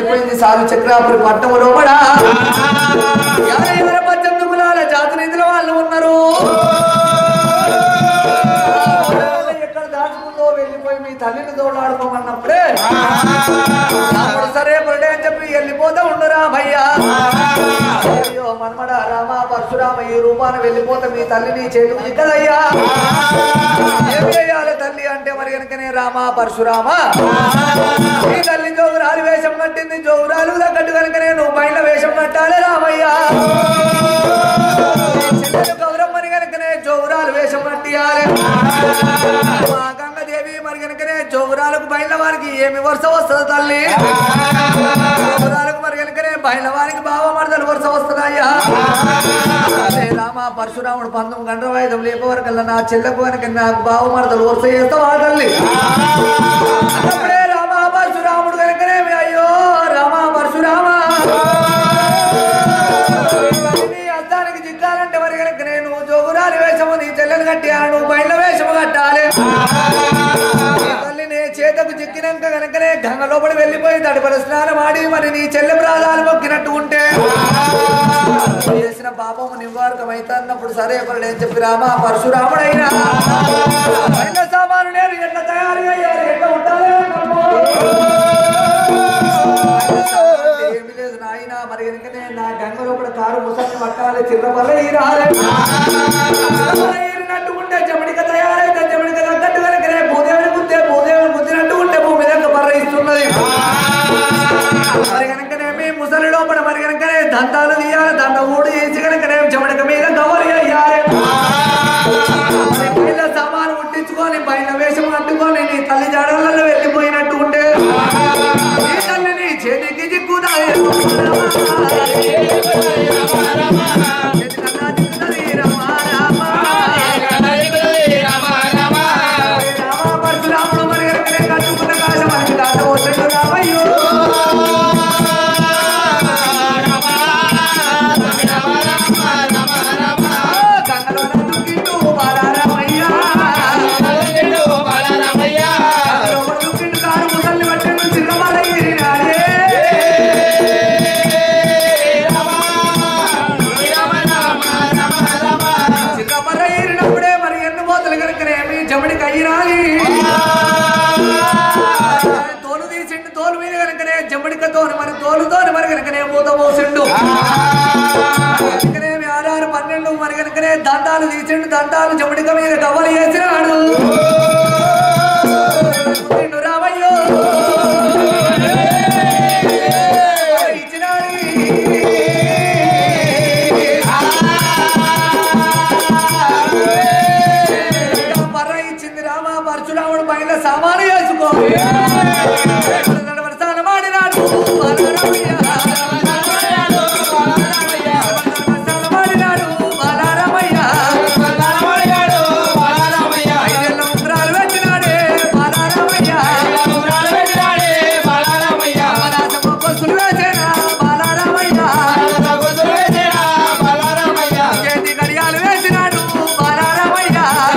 వెళ్ళిపోయింది సారు చక్రాపురి పట్టణం లోపల యాభై వేల పద్దెనిమిది కులాల జాతి నిధుల వాళ్ళు ఉన్నారు ఎక్కడ దాచుకుందో వెళ్ళిపోయి మీ తల్లిని తోడాడుకోమన్నప్పుడే అప్పుడు సరే బురడే అని చెప్పి వెళ్ళిపోతా ఉండరా భయ్యా అయ్యో మన్మడ రామ పరశురామ ఈ రూపాన వెళ్ళిపోతే మీ తల్లిని చేతుకు చిక్కదయ్యా ఏం చేయాలి తల్లి అంటే మరి కనుకనే రామ పరశురామ మీ తల్లి జోగురాలు వేషం కట్టింది జోగురాలు తగ్గట్టు కనుకనే నువ్వు బయట వేషం కట్టాలి రామయ్యా చెల్లెలు గౌరమ్మని కనుకనే జోగురాలు వేషం కట్టియాలి మా గంగదేవి మరి కనుకనే జోగురాలకు బయట వారికి ఏమి వరుస వస్తుంది తల్లి జోగురాలకు మరి కనుకనే బయట వారికి బావ మరదలు వరుస వస్తుందయ్యా అదే రామ పరశురాముడు పందం గంట వాయిదం లేపవరకల్లా నా చెల్లకు కనుక నాకు బావ మరదలు వరుస చేస్తావా తల్లి అప్పుడే రామ పరశురాముడు కనుకనే అయ్యో రామ పరశురామ నీ అద్దానికి జిగ్గాలంటే మరి కనుక నేను జోగురాలి వేషము నీ చెల్లెలు కట్టాను నువ్వు బయట వేషము కట్టాలి నీ తల్లి నీ చేతకు చిక్కినాక కనుకనే గంగ లోపలి వెళ్ళిపోయి తడిపల స్నానం ఆడి మరి నీ చెల్లె ప్రాధాలు మొక్కినట్టు ఉంటే నువ్వు చేసిన పాపము నివారకం అవుతున్నప్పుడు సరే పరుడు ఏం చెప్పి రామా పరశురాముడైనా బయట సామాను నేను ఎట్లా తయారుగా అయ్యారు ఎట్లా ఉండాలి ఏమి లేదు నాయన మరి కనుకనే నా గంగలో కూడా కారు ముసలి పట్టాలి చిన్నపల్ల ఈరాలి ఈరినట్టు ఉంటే జమడిక తయారైతే జమడిక తగ్గట్టు కనుకనే భూదేవుని గుద్దే భూదేవుని గుద్దినట్టు ఉంటే భూమి దగ్గర బర్ర ఇస్తున్నది మరి కనుకనే మీ ముసలి లోపల మరి కనుకనే దంతాలు తీయాలి దండ ఊడి చేసి కనుకనే జమడిక మీద గవరి అయ్యాలి మరి పైన సామాను ముట్టించుకొని పైన వేషం కట్టుకొని నీ తల్లి జాడలలో వెళ్ళిపోయినట్టు ఉంటే నీ తల్లిని చేతికి చిక్కుదాయి రామపరశురాముడు మరి కనుకనే కట్టుకున్న కాలం మనకి దాట వచ్చాడు రామయ్యో గంగలోన దుక్కిండు బాలారామయ్యా గంగలోన దుక్కిండు కారు ముసల్ని పట్టెను చిన్నవాడయ్యి నాడే చిన్నపర్ర ఏరినప్పుడే మరి ఎన్ని మోతలు కనుకనే మీ జమడికి అయ్యిరాలి తోలు తీసిండు తోలు మీద కనుకనే జమడిక తోలు మరి తోలుతోని మరి కనుకనే మూత మోసిండు కనుకనే మీ ఆధారు పన్నెండు మరి కనుకనే దంతాలు తీసిండు దంతాలు జమడిక మీద కవలు వేసినాడు పుట్టిండు రామయ్యో ఇచ్చినాడు పర్ర ఇచ్చింది రామ పరశురాముడు పైన సామాను వేసుకో వర్షాలు మాడినాడు బాలరామయ్య. వర్షాలు మాడినాడు బాలరామయ్య. ఐదేళ్ళ ఉంగరాలు పెట్టినాడే బాలరామయ్య. అవనాశ బొబ్బసులు వేసేనా బాలరామయ్య. చేతి గడియాలు వేసినాడు బాలరామయ్య.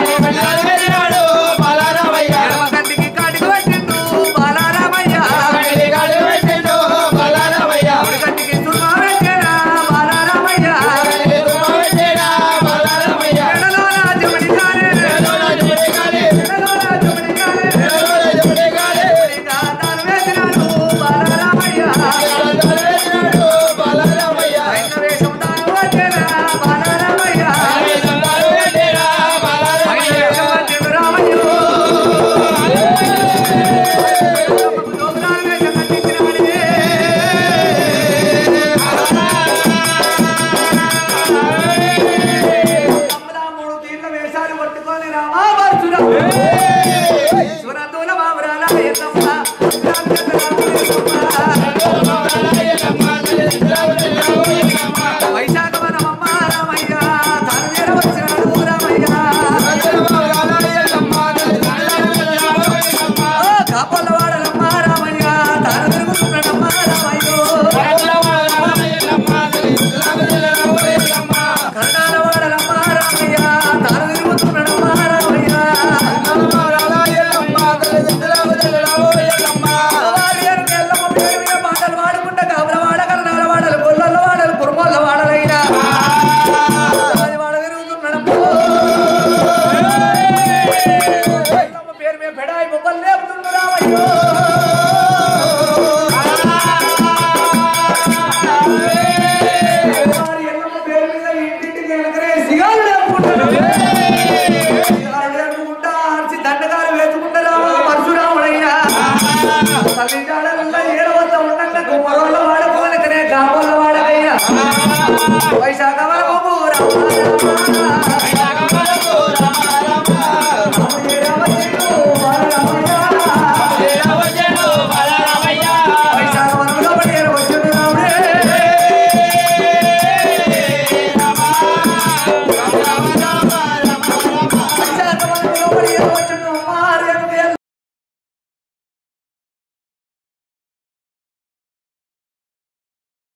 ఎడమ కంటికి కాటికి పెట్టిండు బాలరామయ్య. కుడి కంటికి సున్నా పెట్టినా బాలరామయ్య. ఎడలో రాజమణి కానే, ఎడలో రాజమణి కానే. ఇంకా తాను వేసినాడు బాలరామయ్య. ఆయన వేషం తాను వచ్చేనా బాలరామయ్య. ఆయన వేషం వచ్చేను రామయ్య. లోపలాలు వేషం కట్టించిన వాడివే. తమ్ముడా మూడు తీర్ల వేషాలు పట్టుకొని రామా పరశురా. శివరాత్రుల మామరాల ఎల్లమ్మ. వైశాఖ వనమమ్మ రామయ్య. తాను చేరవచ్చినాడు రామయ్య. ఓ కాపలవాడలమ్మ రామయ్య. తాను తిరుగుతున్నాడమ్మ రామయ్యో. కర్ణాలవాడలమ్మ రామయ్య. తాను తిరుగుతున్నాడమ్మ రామయ్య. తల్లి జాడల్లో ఏడవద్ద ఉండంగా కుమ్మరోళ్ళ వాడకోనకనే కాబోళ్ళ వాడకయ్యా వైశాఖ వరకు పూరా